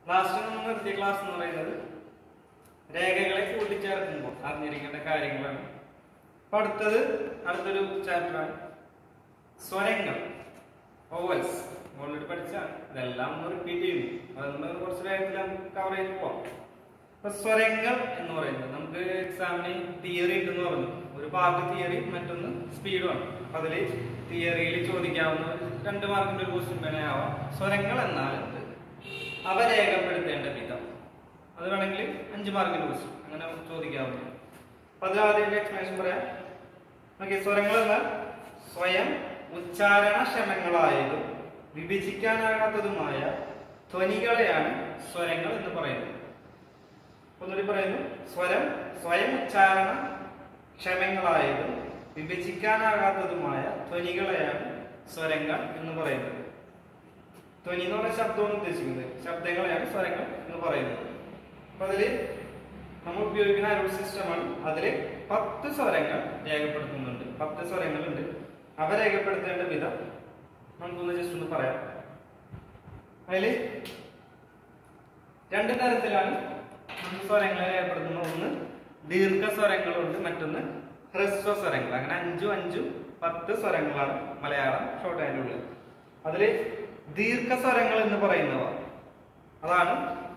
Last നമ്മൾ നിർത്തിയ class എന്ന് പറയുന്നത് രേഖകളെ കൂട്ടിച്ചേർക്കുമ്പോൾ അറിഞ്ഞിരിക്കേണ്ട കാര്യങ്ങളാണ് അപ്പൊ അടുത്തത് അടുത്തൊരു ചാപ്റ്ററാണ് സ്വരങ്ങൾ ഓവൽസ് ഓൾറെഡി പഠിച്ചാണ് ഇതെല്ലാം ഒന്ന് റിപ്പീറ്റ് ചെയ്യുന്നു അതൊന്ന് കുറച്ച് വേഗത്തിൽ നമുക്ക് കവർ ചെയ്ത് പോവാം അപ്പൊ സ്വരങ്ങൾ എന്ന് പറയുന്നത് നമുക്ക് എക്സാമിന് തിയറി ഉണ്ടെന്ന് പറഞ്ഞു ഒരു പാർട്ട് തിയറി മറ്റൊന്ന് സ്പീഡുമാണ് അപ്പൊ അതില് തിയറിയിൽ ചോദിക്കാവുന്ന ഒരു രണ്ട് മാർക്കിന്റെ ഒരു ക്വസ്റ്റ്യൻ വേണേ ആവാം സ്വരങ്ങൾ എന്നാൽ എന്ത് അവ രേഖപ്പെടുത്തേണ്ട വിധം അത് വേണമെങ്കിൽ അഞ്ച് മാർക്കിന്റെ ക്വസ്റ്റ്യൻ അങ്ങനെ ചോദിക്കാവുന്നതാണ് അപ്പൊ അതിൽ ആദ്യം എക്സ്പ്ലനേഷൻ പറയാം ഓക്കെ സ്വരങ്ങൾ എന്നാൽ സ്വയം ഉച്ചാരണക്ഷമങ്ങളായതും വിഭജിക്കാനാകാത്തതുമായ ധ്വനികളെയാണ് സ്വരങ്ങൾ എന്ന് പറയുന്നത് ഒന്നുകൂടി പറയുന്നു സ്വരം സ്വയം ഉച്ചാരണ ക്ഷമങ്ങളായതും വിഭജിക്കാനാകാത്തതുമായ ധ്വനികളെയാണ് സ്വരങ്ങൾ എന്ന് പറയുന്നത് ധ്വനി എന്ന് പറഞ്ഞ ശബ്ദമാണ് ഉദ്ദേശിക്കുന്നത് ശബ്ദങ്ങളെയാണ് സ്വരങ്ങൾ എന്ന് പറയുന്നത് അപ്പൊ അതില് നമ്മൾ ഉപയോഗിക്കുന്ന അരൂർ സിസ്റ്റമാണ് അതില് പത്ത് സ്വരങ്ങൾ രേഖപ്പെടുത്തുന്നുണ്ട് പത്ത് സ്വരങ്ങളുണ്ട് അവ രേഖപ്പെടുത്തേണ്ട വിധം നമുക്കൊന്ന് ജസ്റ്റ് ഒന്ന് പറയാം അതില് രണ്ട് തരത്തിലാണ് നമ്മൾ സ്വരങ്ങളെ രേഖപ്പെടുത്തുന്നത് ഒന്ന് ദീർഘസ്വരങ്ങളുണ്ട് മറ്റൊന്ന് ഹ്രസ്വ സ്വരങ്ങൾ അങ്ങനെ അഞ്ചും അഞ്ചും പത്ത് സ്വരങ്ങളാണ് മലയാളം ഷോർട്ട് ഹാൻഡ് ഉള്ളത് അതില് ദീർഘസ്വരങ്ങൾ എന്ന് പറയുന്നവ അതാണ്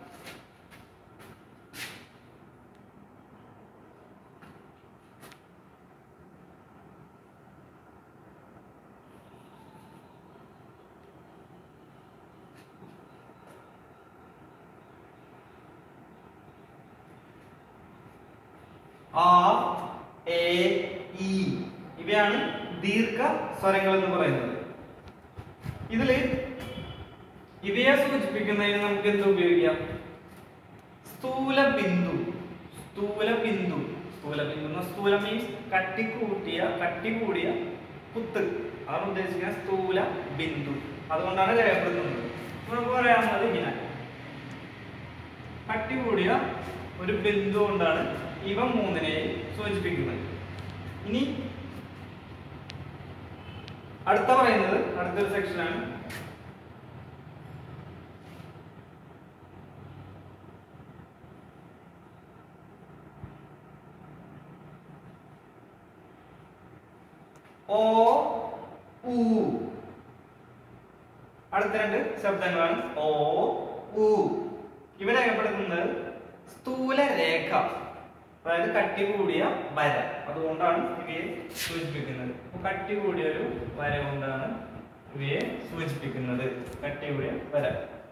ആ എ ഇ ഇവയാണ് ദീർഘ സ്വരങ്ങൾ എന്ന് പറയുന്നത് ഇതില് ഇവയെ സൂചിപ്പിക്കുന്നതിന് നമുക്ക് എന്ത് ഉപയോഗിക്കാം സ്ഥൂല ബിന്ദു സ്ഥൂല ബിന്ദു സ്ഥൂല ബിന്ദു എന്ന സ്ഥൂല മീൻസ് കട്ടിക്കൂട്ടിയ കട്ടി കൂടിയ കുത്ത് അതാണ് ഉദ്ദേശിക്കുന്നത് സ്ഥൂല ബിന്ദു അതുകൊണ്ടാണ് രേഖപ്പെടുത്തുന്നത് നമുക്ക് പറയാവുന്നത് ഇങ്ങനെ കട്ടി കൂടിയ ഒരു ബിന്ദു കൊണ്ടാണ് ഇവ മൂന്നിനെയും സൂചിപ്പിക്കുന്നത് ഇനി അടുത്ത പറയുന്നത് അടുത്തൊരു സെക്ഷനാണ് ഓ ഉ അടുത്ത രണ്ട് ശബ്ദങ്ങളാണ് ഓ ഉ ഇവ രേഖപ്പെടുത്തുന്നത് സ്ഥൂല രേഖ അതായത് കട്ടി കൂടിയ വര അതുകൊണ്ടാണ് ഇവയെ സൂചിപ്പിക്കുന്നത് അപ്പൊ കട്ടി കൂടിയ ഒരു വര കൊണ്ടാണ് ഇവയെ സൂചിപ്പിക്കുന്നത് കട്ടി കൂടിയ വര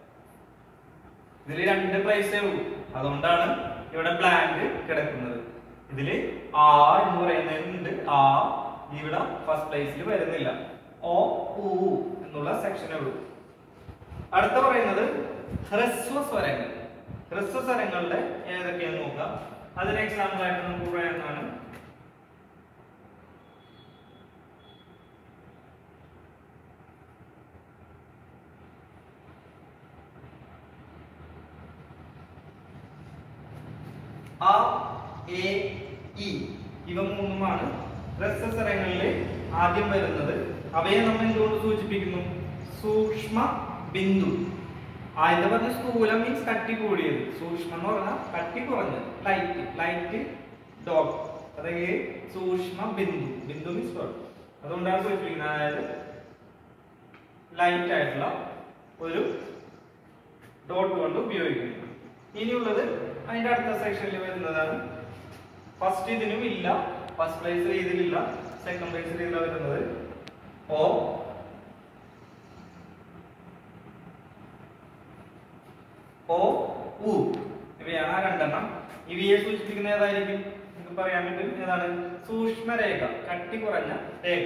ഇതിൽ രണ്ട് പൈസേ ഉള്ളൂ അതുകൊണ്ടാണ് ഇവിടെ ബ്ലാങ്ക് കിടക്കുന്നത് ഇതില് ആ എന്ന് പറയുന്നുണ്ട് ആ ഇവിടെ ഫസ്റ്റ് പ്ലേസിൽ വരുന്നില്ല ഓ ഉ എന്നുള്ള സെക്ഷനേ ഉള്ളൂ അടുത്ത പറയുന്നത് ഹ്രസ്വ സ്വരങ്ങൾ ഹ്രസ്വ സ്വരങ്ങളുടെ ഏതൊക്കെയാന്ന് നോക്കാം അതിന് എക്സാമ്പിൾ ആയിട്ട് നമുക്ക് പറയാവുന്നതാണ് അ എ ഇ ഇവ മൂന്നുമാണ് ഹ്രസ്വസ്വരങ്ങളിൽ ആദ്യം വരുന്നത് അവയെ നമ്മൾ എന്തുകൊണ്ട് സൂചിപ്പിക്കുന്നു സൂക്ഷ്മ ബിന്ദു ആദ്യത്തെ പറഞ്ഞ സ്ഥൂലം മീൻസ് കട്ടി കൂടിയത് സൂക്ഷ്മം എന്ന് പറഞ്ഞാൽ കട്ടി കുറഞ്ഞത് ലൈറ്റ് ലൈറ്റ് ഡോട്ട് അതായത് സൂക്ഷ്മ ബിന്ദു ബിന്ദു മീൻസ് ഡോട്ട് അതുകൊണ്ടാണ് സൂചിപ്പിക്കുന്നത് അതായത് ലൈറ്റ് ആയിട്ടുള്ള ഒരു ഡോട്ട് കൊണ്ട് ഉപയോഗിക്കുന്നത് ഇനിയുള്ളത് അതിന്റെ അടുത്ത സെക്ഷനിൽ വരുന്നതാണ് ഫസ്റ്റ് ഇതിനും ഇല്ല ഫസ്റ്റ് പ്ലേസിൽ ഇതിലില്ല സെക്കൻഡ് പ്ലേസിൽ ഇതില വരുന്നത് ഓ ഓ ഉ ഇവയാണ് ആ രണ്ടെണ്ണം ഇവയെ സൂചിപ്പിക്കുന്ന ഏതായിരിക്കും നമുക്ക് പറയാൻ പറ്റും ഏതാണ് സൂക്ഷ്മരേഖ കട്ടി കുറഞ്ഞ രേഖ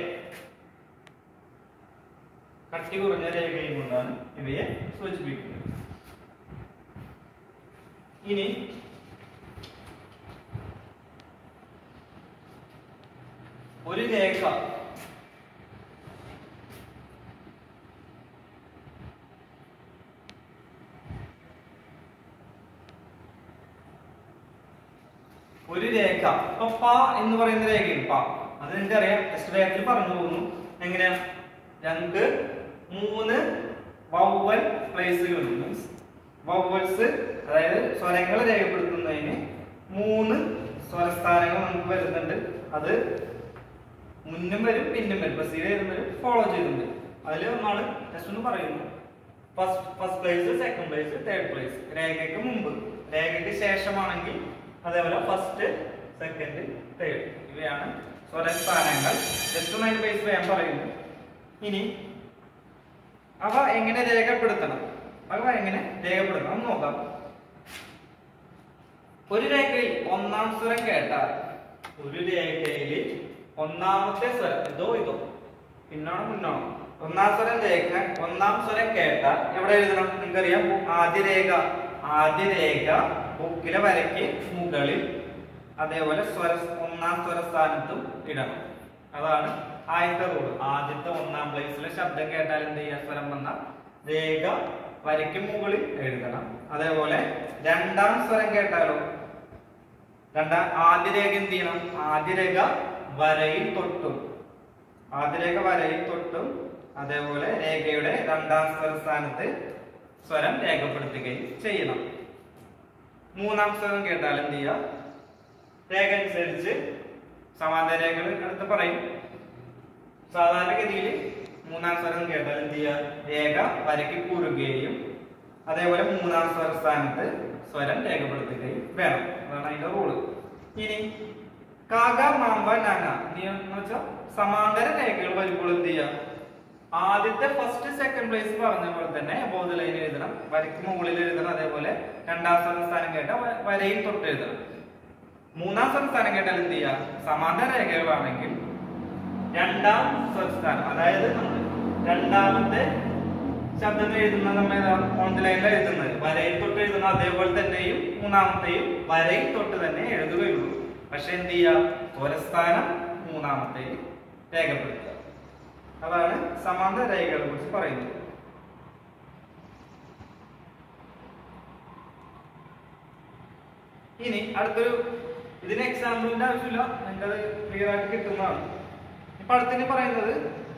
കട്ടി കുറഞ്ഞ രേഖയും കൊണ്ടാണ് ഇവയെ സൂചിപ്പിക്കുന്നത് ഇനി ഒരു രേഖ ഒരു രേഖ ഇപ്പൊ പ എന്ന് പറയുന്ന രേഖയാണ് പ അത് നിങ്ങൾക്ക് അറിയാം ടെസ്റ്റ് വേഗത്തിൽ പറഞ്ഞു പോകുന്നു എങ്ങനെയാ രണ്ട് മൂന്ന് വവ്വൽ പ്ലേസുകൾ മീൻസ് വവൽസ് അതായത് സ്വരങ്ങൾ രേഖപ്പെടുത്തുന്നതിന് മൂന്ന് സ്വരസ്ഥാനങ്ങൾ നമുക്ക് വരുന്നുണ്ട് അത് മുന്നും വരും പിന്നും വരും ബസ്സിൽ വരും വരും ഫോളോ ചെയ്തും വരും അതിൽ ഒന്നാണ് ജസ്റ്റ് ഒന്ന് പറയുന്നു first first place second place third place രേഖയ്ക്ക് മുമ്പ് രേഖയ്ക്ക് ശേഷമാണെങ്കിൽ അതേപോലെ ഫസ്റ്റ് സെക്കൻഡ് തേർഡ് ഇവയാണ് സ്വരസ്ഥാനങ്ങൾ ജസ്റ്റ് ഒന്ന് അതിന്റെ ബേസ് ഞാൻ പറയുന്നു ഇനി അവ എങ്ങനെ രേഖപ്പെടുത്തണം അവ എങ്ങനെ രേഖപ്പെടുത്തണം ഒന്ന് നോക്കാം ഒരു രേഖയിൽ ഒന്നാം സ്വരം കേട്ടാൽ ഒരു രേഖയിൽ ഒന്നാമത്തെ സ്വരം ഇതോ ഇതോ പിന്നാണോ മുന്നാണോ ഒന്നാം സ്വരം രേഖ ഒന്നാം സ്വരം കേട്ടാൽ എവിടെ എഴുതണം നിങ്ങൾക്കറിയാം ആദ്യ രേഖ ആദ്യ രേഖ ബുക്കിലെ വരയ്ക്ക് മുകളിൽ അതേപോലെ സ്വര ഒന്നാം സ്വരസ്ഥാനത്തും ഇടണം അതാണ് ആദ്യത്തെ റൂൾ ആദ്യത്തെ ഒന്നാം പ്ലേസിലെ ശബ്ദം കേട്ടാൽ എന്ത് ചെയ്യുക സ്വരം വന്നാൽ രേഖ വരയ്ക്ക് മുകളിൽ എഴുതണം അതേപോലെ രണ്ടാം സ്വരം കേട്ടാലോ രണ്ടാം ആദ്യ രേഖ എന്ത് ചെയ്യണം ആദ്യ രേഖ വരയിൽ തൊട്ടും ആദ്യ രേഖ വരയിൽ തൊട്ടും അതേപോലെ രേഖയുടെ രണ്ടാം സ്വരസ്ഥാനത്ത് സ്വരം രേഖപ്പെടുത്തുകയും ചെയ്യണം മൂന്നാം സ്വരം കേട്ടാൽ എന്ത് ചെയ്യുക രേഖ അനുസരിച്ച് സമാന്തര രേഖകൾ അടുത്ത് പറയും സാധാരണഗതിയിൽ മൂന്നാം സ്വരം കേട്ടാൽ എന്ത് ചെയ്യുക രേഖ വരയ്ക്ക് കൂറുകയും അതേപോലെ മൂന്നാം സ്വരസ്ഥാനത്ത് സ്വരം രേഖപ്പെടുത്തുകയും വേണം അതാണ് അതിന്റെ റൂള് ഇനി കാക മാമ്പ നാങ്ങ എന്ന് വെച്ചാൽ സമാന്തര രേഖകൾ വരുമ്പോൾ എന്ത് ചെയ്യുക ആദ്യത്തെ ഫസ്റ്റ് സെക്കൻഡ് പ്ലേസ് പറഞ്ഞ പോലെ തന്നെ ബോധ ലൈൻ എഴുതണം വരയ്ക്ക് മുകളിൽ എഴുതണം അതേപോലെ രണ്ടാം സ്വരസ്ഥാനം കേട്ട വ- വരയിൽ തൊട്ട് എഴുതണം മൂന്നാം സ്വരസ്ഥാനം കേട്ടാൽ എന്ത് ചെയ്യുക സമാന്തര രേഖകളാണെങ്കിൽ രണ്ടാം സ്വരസ്ഥാനം അതായത് നമ്മൾ രണ്ടാമത്തെ ശബ്ദം എഴുതുന്നത് നമ്മൾ ഏതാ ഓൺ ലൈനിൽ എഴുതുന്നത് വരയിൽ തൊട്ട് എഴുതുന്ന അതേപോലെ തന്നെയും മൂന്നാമത്തെയും വരയിൽ തൊട്ട് തന്നെ എഴുതുകയുള്ളൂ പക്ഷെ എന്ത് ചെയ്യുക സ്വരസ്ഥാനം മൂന്നാമത്തെയും രേഖപ്പെടുത്തുക അതാണ് സമാന്തര രേഖകളെ കുറിച്ച് പറയുന്നത് ഇനി അടുത്തൊരു ഇതിന് എക്സാമ്പിളിന്റെ ആവശ്യമില്ല നിങ്ങൾക്കത് ക്ലിയർ ആയിട്ട് കിട്ടുന്നതാണ് ഇപ്പൊ അടുത്തിന് പറയുന്നത്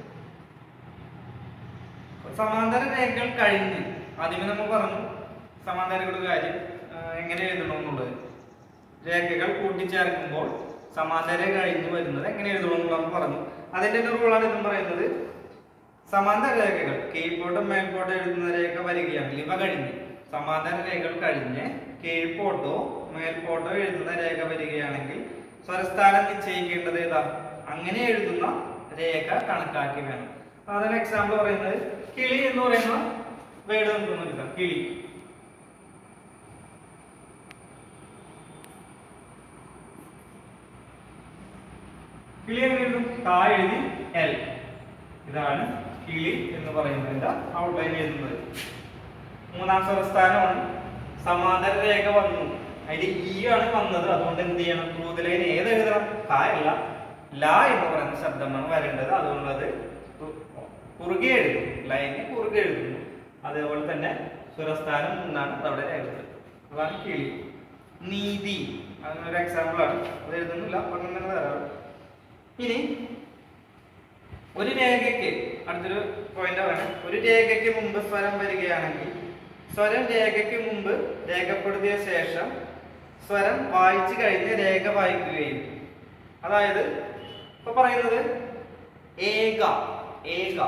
സമാന്തര രേഖകൾ കഴിഞ്ഞ് ആദ്യമേ നമ്മൾ പറഞ്ഞു സമാന്തരങ്ങളുടെ കാര്യം ആ, എങ്ങനെ എഴുതണമെന്നുള്ളത് രേഖകൾ കൂട്ടിച്ചേർക്കുമ്പോൾ സമാന്തര കഴിഞ്ഞ് വരുന്നത് എങ്ങനെ എഴുതണമെന്നുള്ളത് പറഞ്ഞു അതിന്റെ ഒരു റൂളാണ് ഇതും പറയുന്നത് സമാന്തര രേഖകൾ കീഴ്പോട്ടും മേൽപോട്ടും എഴുതുന്ന രേഖ വരികയാണെങ്കിൽ ഇവ കഴിഞ്ഞ് സമാന്തര രേഖകൾ കഴിഞ്ഞ് കീഴ്പോട്ടോ മേൽപോട്ടോ എഴുതുന്ന രേഖ വരികയാണെങ്കിൽ സ്വരസ്ഥാനം നിശ്ചയിക്കേണ്ടത് ഏതാ അങ്ങനെ എഴുതുന്ന രേഖ കണക്കാക്കി വേണം അതിന് എക്സാമ്പിൾ പറയുന്നത് കിളി എന്ന് പറയുന്ന വേർഡ് നമുക്ക് ഒന്ന് എടുക്കാം കിളി കിളി എങ്ങനെ എഴുതും കാ എഴുതി എൽ ഇതാണ് കിളി എന്ന് പറയുന്നതിന്റെ ഔട്ട്ലൈൻ എഴുതുന്നത് മൂന്നാം സ്വരസ്ഥാനമാണ് സമാന്തര രേഖ വന്നു അതിൽ ഈ ആണ് വന്നത് അതുകൊണ്ട് എന്ത് ചെയ്യണം ത്രൂതലൈൻ ഏത് എഴുതണം കാ അല്ല ല എന്ന് പറയുന്ന ശബ്ദമാണ് വരേണ്ടത് അതുകൊണ്ട് അത് തു- കുറുകെ എഴുതും ലൈന് കുറുകെ എഴുതുന്നു അതേപോലെ തന്നെ സ്വരസ്ഥാനം മൂന്നാണ് അത് അവിടെ രേഖപ്പെടുത്തുന്നത് അതാണ് കിളി നീതി അതിനൊരു എക്സാമ്പിൾ ആണ് അത് എഴുതുന്നില്ല അപ്പം അങ്ങനെ തരാം ഇനി ഒരു രേഖയ്ക്ക് അടുത്തൊരു പോയിന്റ് ആണ് ഒരു രേഖയ്ക്ക് മുമ്പ് സ്വരം വരികയാണെങ്കിൽ സ്വരം രേഖയ്ക്ക് മുമ്പ് രേഖപ്പെടുത്തിയ ശേഷം സ്വരം വായിച്ചു കഴിഞ്ഞ് രേഖ വായിക്കുകയും അതായത് ഇപ്പൊ പറയുന്നത് ഏക ഏക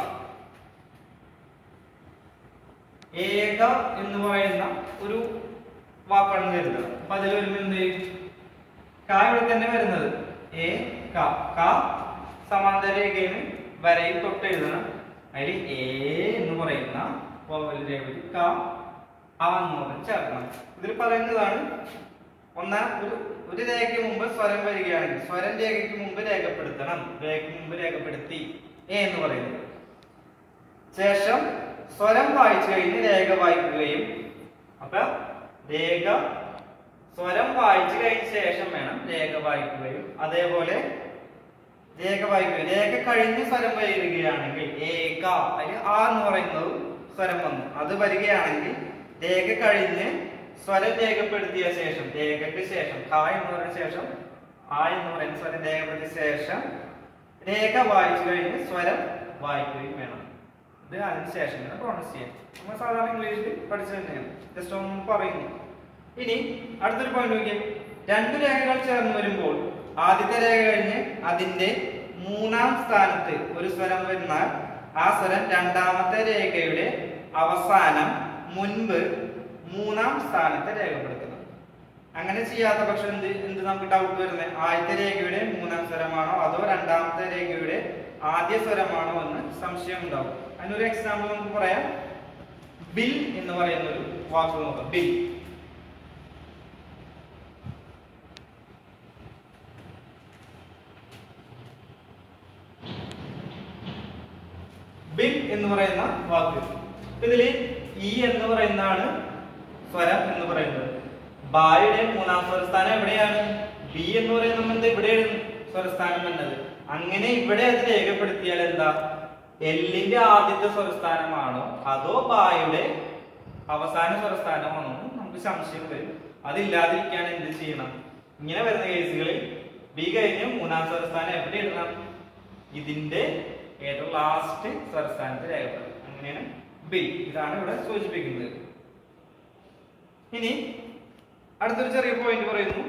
ഏക എന്ന് പറയുന്ന ഒരു വാക്കാണ് വരുന്നത് അപ്പൊ അതിൽ വരുമ്പോൾ എന്ത് ചെയ്യും? ക ഇവിടെ തന്നെ വരുന്നത് എ ക ക സമാന്തര രേഖയാണ് വരയിൽ തൊട്ട് എഴുതണം അതിൽ എ എന്ന് പറയുന്ന വവ്വൽ രേഖയിൽ ക ആ എന്ന് പറഞ്ഞ് ചേർക്കണം ഇതിൽ പറയുന്നതാണ് ഒന്നാം ഒരു ഒരു രേഖയ്ക്ക് മുമ്പ് സ്വരം വരികയാണെങ്കിൽ സ്വരം രേഖയ്ക്ക് മുമ്പ് രേഖപ്പെടുത്തണം രേഖയ്ക്ക് മുമ്പ് രേഖപ്പെടുത്തി എ എന്ന് പറയുന്നത് ശേഷം സ്വരം വായിച്ചു കഴിഞ്ഞ് രേഖ വായിക്കുകയും അപ്പൊ രേഖ സ്വരം വായിച്ചു കഴിഞ്ഞ ശേഷം വേണം രേഖ വായിക്കുകയും അതേപോലെ രേഖ വായിക്കുകയും രേഖ കഴിഞ്ഞ് സ്വരം വരികയാണെങ്കിൽ ഏക അതിൽ ആ എന്ന് പറയുന്നത് സ്വരം വന്നു അത് വരികയാണെങ്കിൽ രേഖ കഴിഞ്ഞ് സ്വരം രേഖപ്പെടുത്തിയ ശേഷം രേഖയ്ക്ക് ശേഷം ക എന്ന് പറയുന്ന ശേഷം ആ എന്ന് പറയുന്ന സ്വരം രേഖപ്പെടുത്തിയ ശേഷം രേഖ വായിച്ചു കഴിഞ്ഞ് സ്വരം വായിക്കുകയും വേണം ഇത് അതിന് ശേഷം തന്നെ പ്രൊണൗൺസ് ചെയ്യാം നമ്മൾ സാധാരണ ഇംഗ്ലീഷിൽ പഠിച്ചു തന്നെയാണ് ജസ്റ്റ് ഒന്ന് പറയുന്നു ഇനി അടുത്തൊരു പോയിന്റ് നോക്കിയാൽ രണ്ട് രേഖകൾ ചേർന്ന് വരുമ്പോൾ ആദ്യത്തെ രേഖ കഴിഞ്ഞ് അതിന്റെ മൂന്നാം സ്ഥാനത്ത് ഒരു സ്വരം വരുന്നാൽ ആ സ്വരം രണ്ടാമത്തെ രേഖയുടെ അവസാനം മുൻപ് മൂന്നാം സ്ഥാനത്ത് രേഖപ്പെടുത്തണം അങ്ങനെ ചെയ്യാത്ത പക്ഷം എന്ത് എന്ത് നമുക്ക് ഡൗട്ട് വരുന്നത് ആദ്യത്തെ രേഖയുടെ മൂന്നാം സ്വരമാണോ അതോ രണ്ടാമത്തെ രേഖയുടെ ആദ്യ സ്വരമാണോ എന്ന് സംശയം ഉണ്ടാവും അതിനൊരു എക്സാമ്പിൾ നമുക്ക് പറയാം ബിൽ എന്ന് പറയുന്ന ഒരു വാക്ക് നോക്കാം ബിൽ ബിൽ എന്ന് പറയുന്ന വാക്ക് ഇതില് ഇ എന്ന് പറയുന്നതാണ് സ്വരം എന്ന് പറയുന്നത് ബായുടെ മൂന്നാം സ്വരസ്ഥാനം എവിടെയാണ് ബി എന്ന് പറയുന്നത് എന്ത് ഇവിടെയാണ് സ്വരസ്ഥാനം എന്നത് അങ്ങനെ ഇവിടെ അത് രേഖപ്പെടുത്തിയാൽ എന്താ എല്ലിന്റെ ആദ്യത്തെ സ്വരസ്ഥാനമാണോ അതോ ബായുടെ അവസാന സ്വരസ്ഥാനമാണോ എന്ന് നമുക്ക് സംശയം വരും അതില്ലാതിരിക്കാൻ എന്ത് ചെയ്യണം ഇങ്ങനെ വരുന്ന കേസുകളിൽ ബി കഴിഞ്ഞ് മൂന്നാം സ്വരസ്ഥാനം എവിടെ ഇടണം ഇതിന്റെ ഏറ്റവും ലാസ്റ്റ് സ്വരസ്ഥാനത്ത് രേഖപ്പെടുത്തും അങ്ങനെയാണ് ബി ഇതാണ് ഇവിടെ സൂചിപ്പിക്കുന്നത് ഇനി അടുത്തൊരു ചെറിയ പോയിന്റ് പറയുന്നു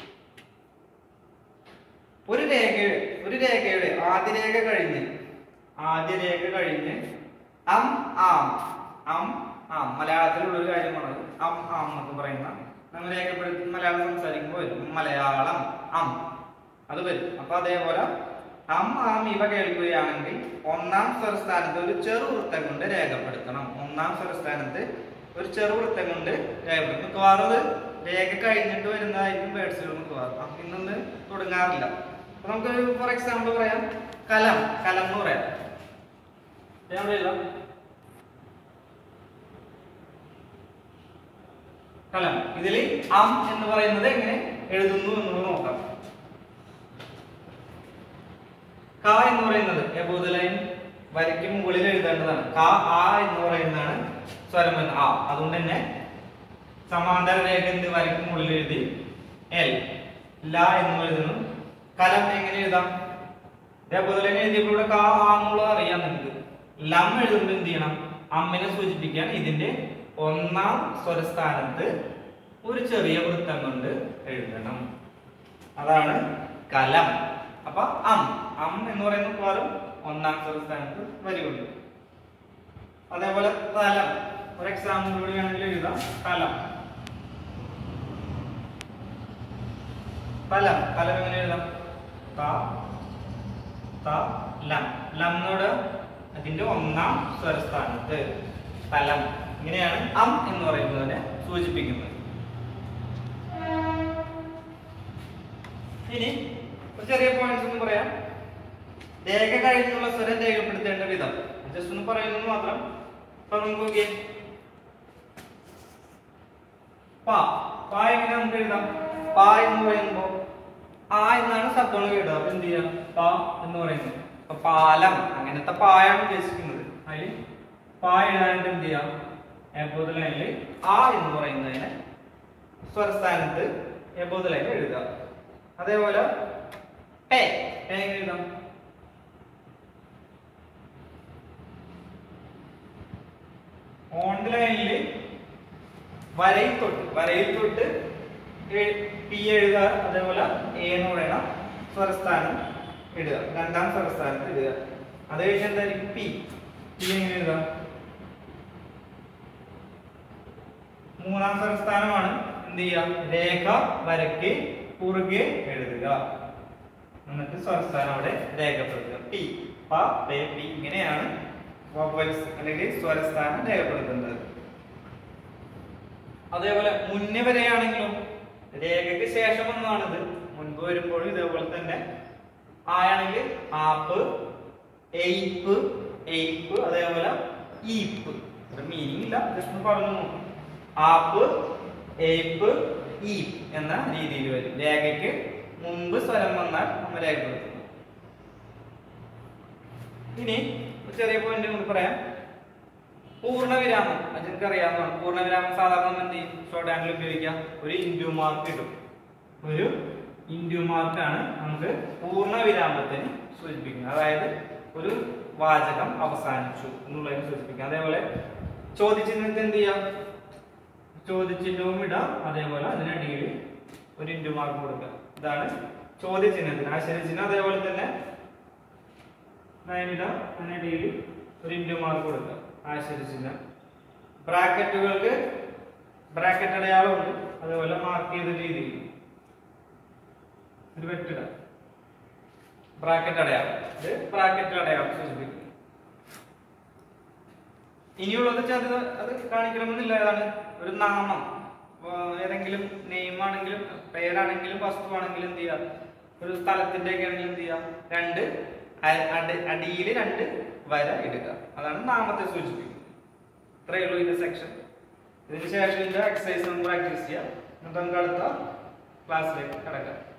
ഒരു രേഖയുടെ ഒരു രേഖയുടെ ആദ്യ രേഖ കഴിഞ്ഞ് ആദ്യ രേഖ കഴിഞ്ഞ് അം ആം അം ആം മലയാളത്തിലുള്ള ഒരു കാര്യമാണ് അം ആം എന്നൊക്കെ പറയുന്ന നമ്മൾ രേഖപ്പെടുത്തി മലയാളം സംസാരിക്കുമ്പോൾ വരും മലയാളം അം അത് വരും അപ്പൊ അതേപോലെ അം ആം ഇവ കേൾക്കുകയാണെങ്കിൽ ഒന്നാം സ്വരസ്ഥാനത്ത് ഒരു ചെറുവൃത്തം കൊണ്ട് രേഖപ്പെടുത്തണം ഒന്നാം സ്വരസ്ഥാനത്ത് ഒരു ചെറുവൃത്തം കൊണ്ട് രേഖപ്പെടുത്തും മിക്കവാറും ഇത് രേഖ കഴിഞ്ഞിട്ട് വരുന്നതായിരിക്കും വേർഡ്സുകൾ മിക്കവാറും അപ്പൊ ഇന്നൊന്ന് തുടങ്ങാറില്ല അപ്പൊ നമുക്ക് ഫോർ എക്സാമ്പിൾ പറയാം കലം കലം എന്ന് പറയാം ഞാൻ ഇവിടെ എഴുതാം കലം ഇതിൽ അം എന്ന് പറയുന്നത് എങ്ങനെ എഴുതുന്നു എന്നുള്ളത് നോക്കാം ക എന്ന് പറയുന്നത് എബോധ ലൈൻ വരയ്ക്ക് മുകളിൽ എഴുതേണ്ടതാണ് ക ആ എന്ന് പറയുന്നതാണ് സ്വരം എന്ന് ആ അതുകൊണ്ട് തന്നെ സമാന്തര രേഖ എന്ത് വരയ്ക്ക് മുകളിൽ എഴുതി എൽ ല എന്ന് എഴുതുന്നു കലം എങ്ങനെ എഴുതാം ഇതേപോലെ തന്നെ എഴുതിയപ്പോൾ ഇവിടെ ക ആ എന്നുള്ളത് അറിയാം നിങ്ങൾക്ക് ലം എഴുതുമ്പോൾ എന്ത് ചെയ്യണം അമ്മിനെ സൂചിപ്പിക്കാൻ ഇതിന്റെ ഒന്നാം സ്വരസ്ഥാനത്ത് ഒരു ചെറിയ വൃത്തം കൊണ്ട് എഴുതണം അതാണ് കലം അപ്പൊ അം അം എന്ന് പറയുന്ന പകരം ഒന്നാം സ്വരസ്ഥാനത്ത് വരികയുള്ളൂ അതേപോലെ തലം ഒരു എക്സാമ്പിൾ കൂടി വേണമെങ്കിൽ എഴുതാം തലം തലം തലം എങ്ങനെ എഴുതാം ത ത ലം ലംനോട് അതിന്റെ ഒന്നാം സ്വരസ്ഥാനത്ത് തലം ഇങ്ങനെയാണ് അം എന്ന് പറയുന്നതിനെ സൂചിപ്പിക്കുന്നത് ഇനി ഒരു ചെറിയ പോയിന്റ്സ് ഒന്ന് പറയാം രേഖ കഴിഞ്ഞുള്ള സ്വരം രേഖപ്പെടുത്തേണ്ട വിധം ജസ്റ്റ് ഒന്ന് പറയുന്നത് മാത്രം അപ്പൊ നമുക്ക് നോക്കിയേ പാ പാ എങ്ങനെ നമുക്ക് എഴുതാം പാ എന്ന് പറയുമ്പോ ആ എന്നാണ് ശബ്ദങ്ങൾ കേട്ടത് അപ്പൊ എന്ത് ചെയ്യാം പാ എന്ന് പറയുന്നത് അപ്പൊ പാലം അങ്ങനത്തെ പായാണ് ഉദ്ദേശിക്കുന്നത് അതിൽ പാ എഴുതാനായിട്ട് എന്ത് ചെയ്യാം എബോധ ലൈനിൽ ആ എന്ന് പറയുന്നതിനെ സ്വരസ്ഥാനത്ത് എബോധ ലൈനിൽ എഴുതുക അതേപോലെ പേ പേ എങ്ങനെ എഴുതാം ഓണ്ട് ലൈനിൽ വരയിൽ തൊട്ട് വരയിൽ തൊട്ട് എ- പി എഴുതുക അതേപോലെ എ എന്ന് പറയുന്ന സ്വരസ്ഥാനം ഇടുക രണ്ടാം സ്വരസ്ഥാനത്ത് ഇടുക അത് കഴിഞ്ഞ് എന്തായിരിക്കും പി പി എങ്ങനെ എഴുതാം മൂന്നാം സ്വരസ്ഥാനമാണ് എന്ത് ചെയ്യുക രേഖ വരയ്ക്ക് കുറുകെ എഴുതുക എന്നിട്ട് സ്വരസ്ഥാനം അവിടെ രേഖപ്പെടുത്തുക പി പ പേ പി ഇങ്ങനെയാണ് വൊവൽസ് അല്ലെങ്കിൽ സ്വരസ്ഥാനം രേഖപ്പെടുത്തുന്നത് അതേപോലെ മുന്നേ വരെയാണെങ്കിലും രേഖയ്ക്ക് ശേഷം ഒന്നാണിത് മുൻപ് വരുമ്പോഴും ഇതേപോലെ തന്നെ ആയാണെങ്കിൽ ആപ്പ് എയ്പ്പ് എയ്പ്പ് അതേപോലെ ഈപ്പ് മീനിങ് ഇല്ല ജസ്റ്റ് പറഞ്ഞു നോക്കും ആപ്പ് ഏപ്പ് ഈപ്പ് എന്ന രീതിയിൽ വരും രേഖയ്ക്ക് മുമ്പ് സ്വരം വന്നാൽ നമ്മൾ രേഖപ്പെടുത്തുന്നു ഇനി ഒരു ചെറിയ പോയിന്റ് കൂടി പറയാം പൂർണ്ണവിരാമം അത് നിങ്ങൾക്ക് അറിയാവുന്നതാണ് പൂർണ്ണവിരാമം സാധാരണ നമ്മൾ എന്ത് ചെയ്യും ഷോർട്ട് ഹാൻഡിൽ ഉപയോഗിക്കാം ഒരു ഇൻഡു മാർക്ക് ഇടും ഒരു ഇൻഡു മാർക്കാണ് നമുക്ക് പൂർണ്ണവിരാമത്തിന് സൂചിപ്പിക്കുന്നത് അതായത് ഒരു വാചകം അവസാനിച്ചു എന്നുള്ളതിനെ സൂചിപ്പിക്കാം അതേപോലെ ചോദ്യചിഹ്നത്തിന് എന്ത് ചെയ്യാം ചോദ്യചിഹ്നവും ഇടാം അതേപോലെ അതിനടിയിൽ ഒരു ഇൻറ്റു മാർക്ക് കൊടുക്കുക ഇതാണ് ചോദ്യചിഹ്നത്തിന് ആശ്ചര്യചിഹ്നം അതേപോലെ തന്നെ നയനിടാം അതിനിടയിൽ ഒരു ഇൻറ്റു മാർക്ക് കൊടുക്കുക ആശ്ചര്യചിഹ്നം ബ്രാക്കറ്റുകൾക്ക് ബ്രാക്കറ്റ് അടയാളമുണ്ട് അതേപോലെ മാർക്ക് ചെയ്ത രീതിയിൽ ഒരു വെട്ടിടാം ബ്രാക്കറ്റ് അടയാളം ഇത് ബ്രാക്കറ്റ് അടയാളം സൂചിപ്പിക്കും ഇനിയുള്ളത് വെച്ചാൽ അത് അത് കാണിക്കണമെന്നില്ല ഏതാണ് ഒരു നാമം ആ, ഏതെങ്കിലും നെയിം ആണെങ്കിലും പേരാണെങ്കിലും വസ്തുവാണെങ്കിലും എന്ത് ചെയ്യാം ഒരു സ്ഥലത്തിന്റെ ഒക്കെ ആണെങ്കിലും എന്ത് ചെയ്യാം രണ്ട് അടിയിൽ രണ്ട് വര ഇടുക അതാണ് നാമത്തെ സൂചിപ്പിക്കുന്നത് ഇത്രയേ ഉള്ളൂ ഇതിന്റെ സെക്ഷൻ ഇതിന് ശേഷം ഇതിന്റെ എക്സസൈസ് നമ്മൾ പ്രാക്ടീസ് ചെയ്യാം എന്നിട്ട് നമുക്ക് അടുത്ത ക്ലാസ്സിലേക്ക് കടക്കാം